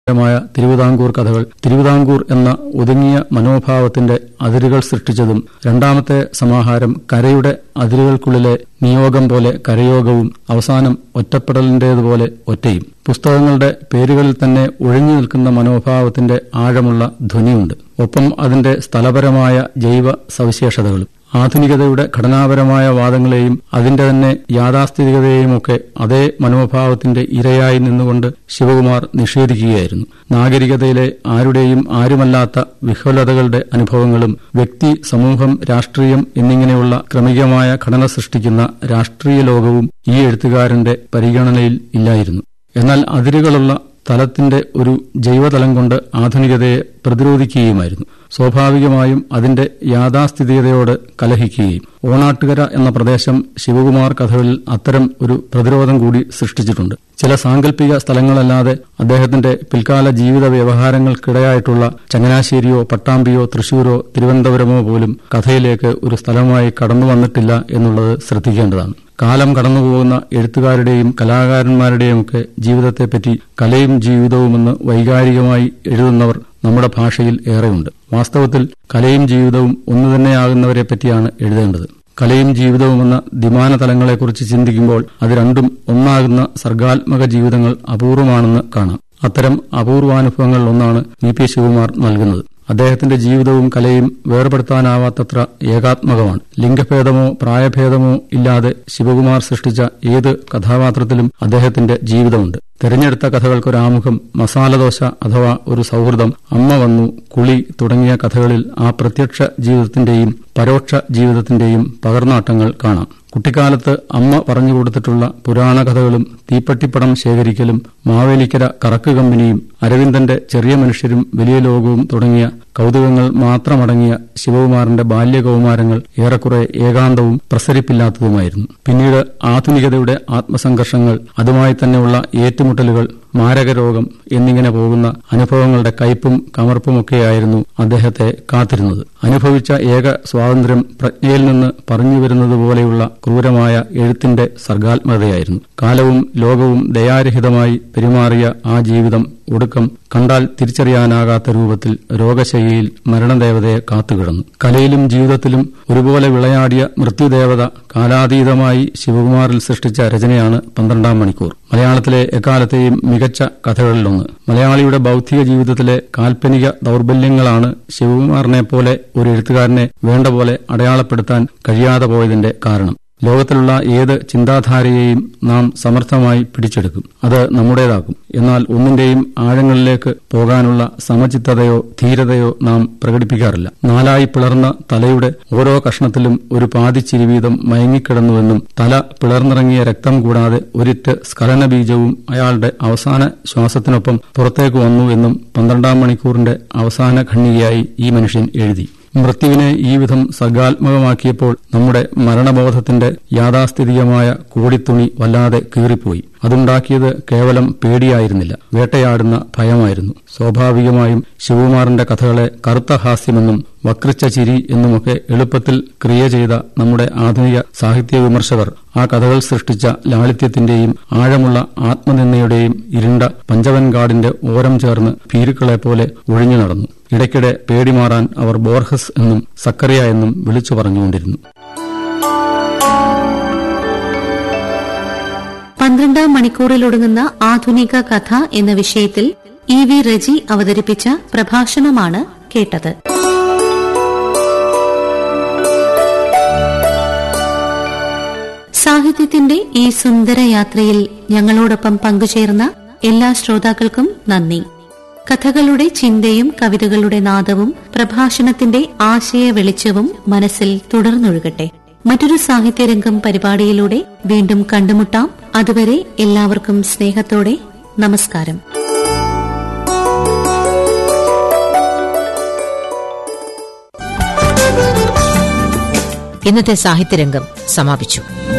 മായ തിരുവിതാംകൂർ കഥകൾ തിരുവിതാംകൂർ എന്ന ഒതുങ്ങിയ മനോഭാവത്തിന്റെ അതിരുകൾ സൃഷ്ടിച്ചതും രണ്ടാമത്തെ സമാഹാരം കരയുടെ അതിരുകൾക്കുള്ളിലെ നിയോഗം പോലെ കരയോഗവും അവസാനം ഒറ്റപ്പെടലിന്റേതുപോലെ ഒറ്റയും പുസ്തകങ്ങളുടെ പേരുകളിൽ തന്നെ ഒഴിഞ്ഞു നിൽക്കുന്ന മനോഭാവത്തിന്റെ ആഴമുള്ള ധ്വനിയുണ്ട് ഒപ്പം അതിന്റെ സ്ഥലപരമായ ജൈവ സവിശേഷതകളും ആധുനികതയുടെ ഘടനാപരമായ വാദങ്ങളെയും അതിന്റെ തന്നെ യാഥാസ്ഥിതികതയെയുമൊക്കെ അതേ മനോഭാവത്തിന്റെ ഇരയായി നിന്നുകൊണ്ട് ശിവകുമാർ നിഷേധിക്കുകയായിരുന്നു നാഗരികതയിലെ ആരുടെയും ആരുമല്ലാത്ത വിഹ്വലതകളുടെ അനുഭവങ്ങളും വ്യക്തി സമൂഹം രാഷ്ട്രീയം എന്നിങ്ങനെയുള്ള ക്രമികമായ ഘടന സൃഷ്ടിക്കുന്ന രാഷ്ട്രീയ ലോകവും ഈ എഴുത്തുകാരന്റെ പരിഗണനയിൽ ഇല്ലായിരുന്നു എന്നാൽ അതിരുകളുള്ള തലത്തിന്റെ ഒരു ജൈവതലം കൊണ്ട് ആധുനികതയെ പ്രതിരോധിക്കുകയുമായിരുന്നു സ്വാഭാവികമായും അതിന്റെ യാഥാസ്ഥിതികതയോട് കലഹിക്കുകയും ഓണാട്ടുകര എന്ന പ്രദേശം ശിവകുമാർ കഥകളിൽ അത്തരം ഒരു പ്രതിരോധം കൂടി സൃഷ്ടിച്ചിട്ടുണ്ട് ചില സാങ്കല്പിക സ്ഥലങ്ങളല്ലാതെ അദ്ദേഹത്തിന്റെ പിൽക്കാല ജീവിത വ്യവഹാരങ്ങൾക്കിടയായിട്ടുള്ള ചങ്ങനാശ്ശേരിയോ പട്ടാമ്പിയോ തൃശൂരോ തിരുവനന്തപുരമോ പോലും കഥയിലേക്ക് ഒരു സ്ഥലമായി കടന്നു വന്നിട്ടില്ല എന്നുള്ളത് ശ്രദ്ധിക്കേണ്ടതാണ് കാലം കടന്നുപോകുന്ന എഴുത്തുകാരുടെയും കലാകാരന്മാരുടെയുമൊക്കെ ജീവിതത്തെപ്പറ്റി കലയും ജീവിതവുമെന്ന് വൈകാരികമായി എഴുതുന്നവർ നമ്മുടെ ഭാഷയിൽ ഏറെയുണ്ട് വാസ്തവത്തിൽ കലയും ജീവിതവും ഒന്നുതന്നെയാകുന്നവരെ പറ്റിയാണ് എഴുതേണ്ടത് കലയും ജീവിതവുമെന്ന ദ്വിമാന തലങ്ങളെക്കുറിച്ച് ചിന്തിക്കുമ്പോൾ അത് രണ്ടും ഒന്നാകുന്ന സർഗാത്മക ജീവിതങ്ങൾ അപൂർവമാണെന്ന് കാണാം അത്തരം അപൂർവാനുഭവങ്ങളിൽ ഒന്നാണ് വി പി ശിവകുമാർ നൽകുന്നത് അദ്ദേഹത്തിന്റെ ജീവിതവും കലയും വേർപെടുത്താനാവാത്തത്ര ഏകാത്മകമാണ് ലിംഗഭേദമോ പ്രായഭേദമോ ഇല്ലാതെ ശിവകുമാർ സൃഷ്ടിച്ച ഏത് കഥാപാത്രത്തിലും അദ്ദേഹത്തിന്റെ ജീവിതമുണ്ട് തെരഞ്ഞെടുത്ത കഥകൾക്കൊരാമുഖം മസാലദോശ അഥവാ ഒരു സൗഹൃദം അമ്മ വന്നു കുളി തുടങ്ങിയ കഥകളിൽ ആ പ്രത്യക്ഷ ജീവിതത്തിന്റെയും പരോക്ഷ ജീവിതത്തിന്റെയും പകർന്നാട്ടങ്ങൾ കാണാം കുട്ടിക്കാലത്ത് അമ്മ പറഞ്ഞു കൊടുത്തിട്ടുള്ള പുരാണ കഥകളും തീപ്പട്ടിപ്പടം ശേഖരിക്കലും മാവേലിക്കര കറക്ക് കമ്പനിയും അരവിന്ദന്റെ ചെറിയ മനുഷ്യരും വലിയ ലോകവും തുടങ്ങിയ കൗതുകങ്ങൾ മാത്രമടങ്ങിയ ശിവകുമാറിന്റെ ബാല്യകൗമാരങ്ങൾ ഏറെക്കുറെ ഏകാന്തവും പ്രസരിപ്പില്ലാത്തതുമായിരുന്നു പിന്നീട് ആധുനികതയുടെ ആത്മസംഘർഷങ്ങൾ അതുമായി തന്നെയുള്ള ഏറ്റുമുട്ടലുകൾ മാരകരോഗം എന്നിങ്ങനെ പോകുന്ന അനുഭവങ്ങളുടെ കയ്പും കമർപ്പുമൊക്കെയായിരുന്നു അദ്ദേഹത്തെ കാത്തിരുന്നത് അനുഭവിച്ച ഏക സ്വാതന്ത്ര്യം പ്രജ്ഞയിൽ നിന്ന് പറഞ്ഞു വരുന്നത് പോലെയുള്ള ക്രൂരമായ എഴുത്തിന്റെ സർഗാത്മകതയായിരുന്നു കാലവും ലോകവും ദയാരഹിതമായി പെരുമാറിയ ആ ജീവിതം ഒടുക്കം കണ്ടാൽ തിരിച്ചറിയാനാകാത്ത രൂപത്തിൽ രോഗശൈലിയിൽ മരണദേവതയെ കാത്തുകിടന്നു കലയിലും ജീവിതത്തിലും ഒരുപോലെ വിളയാടിയ മൃത്യുദേവത കാലാതീതമായി ശിവകുമാറിൽ സൃഷ്ടിച്ച രചനയാണ് പന്ത്രണ്ടാം മണിക്കൂർ മലയാളത്തിലെ എക്കാലത്തെയും മികച്ച കഥകളിലൊന്ന് മലയാളിയുടെ ബൌദ്ധിക ജീവിതത്തിലെ കാൽപ്പനിക ദൌർബല്യങ്ങളാണ് ശിവകുമാറിനെ പോലെ ഒരു എഴുത്തുകാരനെ വേണ്ട പോലെ അടയാളപ്പെടുത്താൻ കഴിയാതെ പോയതിന്റെ കാരണം ലോകത്തിലുള്ള ഏത് ചിന്താധാരയെയും നാം സമർത്ഥമായി പിടിച്ചെടുക്കും അത് നമ്മുടേതാക്കും എന്നാൽ ഒന്നിന്റെയും ആഴങ്ങളിലേക്ക് പോകാനുള്ള സമചിത്തതയോ ധീരതയോ നാം പ്രകടിപ്പിക്കാറില്ല നാലായി പിളർന്ന തലയുടെ ഓരോ കഷ്ണത്തിലും ഒരു പാതിച്ചിരി വീതം മയങ്ങിക്കിടന്നുവെന്നും തല പിളർന്നിറങ്ങിയ രക്തം കൂടാതെ ഒരിറ്റ് സ്ഖലന ബീജവും അയാളുടെ അവസാന ശ്വാസത്തിനൊപ്പം പുറത്തേക്ക് വന്നു എന്നും പന്ത്രണ്ടാം മണിക്കൂറിന്റെ അവസാന ഖണ്ഡികയായി ഈ മനുഷ്യൻ എഴുതി മൃത്യുവിനെ ഈ വിധം സർഗാത്മകമാക്കിയപ്പോൾ നമ്മുടെ മരണബോധത്തിന്റെ യാഥാസ്ഥിതികമായ കോടിത്തുണി വല്ലാതെ കീറിപ്പോയി അതുണ്ടാക്കിയത് കേവലം പേടിയായിരുന്നില്ല വേട്ടയാടുന്ന ഭയമായിരുന്നു സ്വാഭാവികമായും ശിവകുമാറിന്റെ കഥകളെ കറുത്ത ഹാസ്യമെന്നും വക്രിച്ച ചിരി എന്നുമൊക്കെ എളുപ്പത്തിൽ ക്രിയ ചെയ്ത നമ്മുടെ ആധുനിക സാഹിത്യ വിമർശകർ ആ കഥകൾ സൃഷ്ടിച്ച ലാളിത്യത്തിന്റെയും ആഴമുള്ള ആത്മനിന്ദയുടെയും ഇരുണ്ട പഞ്ചവൻകാടിന്റെ ഓരം ചേർന്ന് ഭീരുക്കളെപ്പോലെ ഒഴിഞ്ഞു നടന്നു ഇടയ്ക്കിടെ പേടിമാറാൻ അവർ ബോർഹസ് എന്നും സക്കറിയ എന്നും വിളിച്ചു പറഞ്ഞുകൊണ്ടിരുന്നു പന്ത്രണ്ടാം മണിക്കൂറിലൊടുങ്ങുന്ന ആധുനിക കഥ എന്ന വിഷയത്തിൽ ഇ വി റജി അവതരിപ്പിച്ച പ്രഭാഷണമാണ് കേട്ടത് സാഹിത്യത്തിന്റെ ഈ സുന്ദര യാത്രയിൽ ഞങ്ങളോടൊപ്പം പങ്കുചേർന്ന എല്ലാ ശ്രോതാക്കൾക്കും നന്ദി കഥകളുടെ ചിന്തയും കവിതകളുടെ നാദവും പ്രഭാഷണത്തിന്റെ ആശയ വെളിച്ചവും മനസ്സിൽ തുടർന്നൊഴുകട്ടെ മറ്റൊരു സാഹിത്യരംഗം പരിപാടിയിലൂടെ വീണ്ടും കണ്ടുമുട്ടാം അതുവരെ എല്ലാവർക്കും സ്നേഹത്തോടെ നമസ്കാരം ഇന്നത്തെ സാഹിത്യരംഗം സമാപിച്ചു